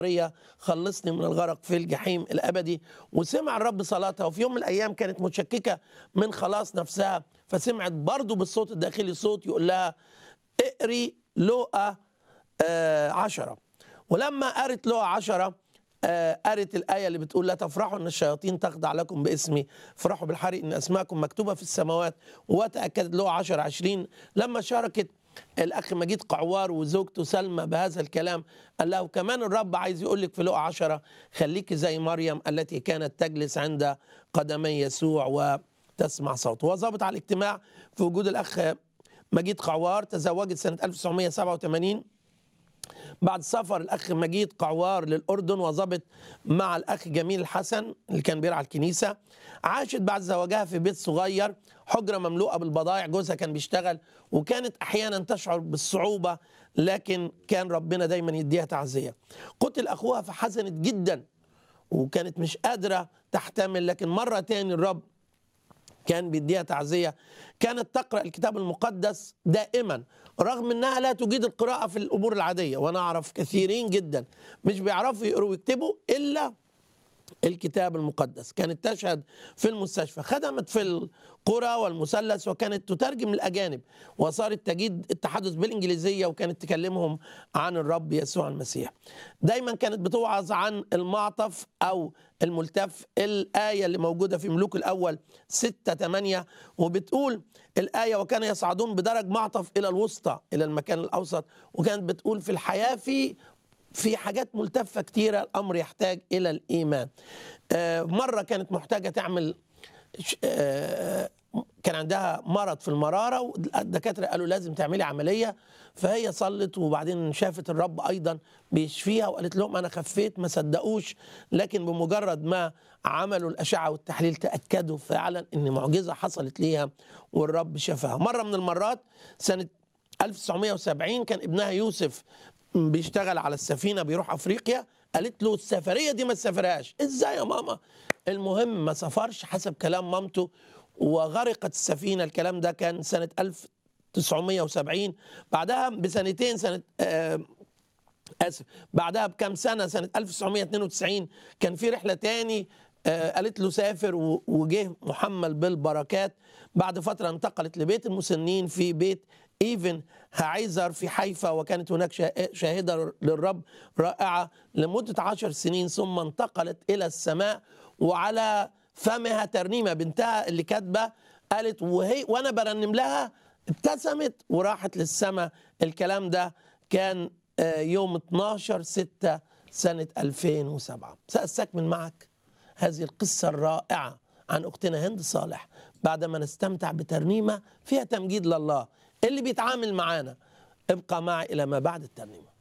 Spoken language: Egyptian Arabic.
البرية خلصني من الغرق في الجحيم الأبدي وسمع الرب صلاتها وفي يوم من الأيام كانت متشككة من خلاص نفسها فسمعت برضو بالصوت الداخلي صوت يقول لها اقري لوقا آه عشرة ولما قرت لوقا عشرة آه قرت الآية اللي بتقول لا تفرحوا أن الشياطين تخضع لكم باسمي افرحوا بالحري أن أسماءكم مكتوبة في السماوات وتأكدت لوقا عشرة عشرين لما شاركت الاخ مجيد قعوار وزوجته سلمى بهذا الكلام قال له كمان الرب عايز يقول لك في لقا عشرة خليكي زي مريم التي كانت تجلس عند قدمي يسوع وتسمع صوته هو ظابط على الاجتماع في وجود الاخ مجيد قعوار تزوجت سنه 1987 بعد سفر الاخ مجيد قعوار للاردن وظبط مع الاخ جميل الحسن اللي كان بيرعى الكنيسه عاشت بعد زواجها في بيت صغير حجره مملوءه بالبضائع جوزها كان بيشتغل وكانت احيانا تشعر بالصعوبه لكن كان ربنا دايما يديها تعزيه قتل اخوها فحزنت جدا وكانت مش قادره تحتمل لكن مره تاني الرب كان بيديها تعزيه كانت تقرا الكتاب المقدس دائما رغم انها لا تجيد القراءه في الامور العاديه وانا اعرف كثيرين جدا مش بيعرفوا يقروا ويكتبوا الا الكتاب المقدس كانت تشهد في المستشفى خدمت في القرى والمثلث وكانت تترجم الأجانب وصارت تجيد التحدث بالإنجليزية وكانت تكلمهم عن الرب يسوع المسيح دايما كانت بتوعظ عن المعطف أو الملتف الآية اللي موجودة في ملوك الأول 6 8 وبتقول الآية وكان يصعدون بدرج معطف إلى الوسطى إلى المكان الأوسط وكانت بتقول في الحياة في في حاجات ملتفة كتيرة الأمر يحتاج إلى الإيمان آه مرة كانت محتاجة تعمل آه كان عندها مرض في المرارة والدكاترة قالوا لازم تعملي عملية فهي صلت وبعدين شافت الرب أيضا بيشفيها وقالت لهم أنا خفيت ما صدقوش لكن بمجرد ما عملوا الأشعة والتحليل تأكدوا فعلا أن معجزة حصلت ليها والرب شفاها مرة من المرات سنة 1970 كان ابنها يوسف بيشتغل على السفينة بيروح أفريقيا قالت له السفرية دي ما تسافرهاش ازاي يا ماما المهم ما سافرش حسب كلام مامته وغرقت السفينة الكلام ده كان سنة 1970 بعدها بسنتين سنة آه آسف بعدها بكم سنة سنة 1992 كان في رحلة تاني آه قالت له سافر وجه محمل بالبركات بعد فترة انتقلت لبيت المسنين في بيت ايفن هعيزر في حيفا وكانت هناك شاهدة للرب رائعة لمدة عشر سنين ثم انتقلت إلى السماء وعلى فمها ترنيمة بنتها اللي كاتبة قالت وهي وأنا برنم لها ابتسمت وراحت للسماء الكلام ده كان يوم 12 6 سنة 2007 سأستكمل معك هذه القصة الرائعة عن أختنا هند صالح بعدما نستمتع بترنيمة فيها تمجيد لله اللي بيتعامل معانا ابقى معي إلى ما بعد الترنيمة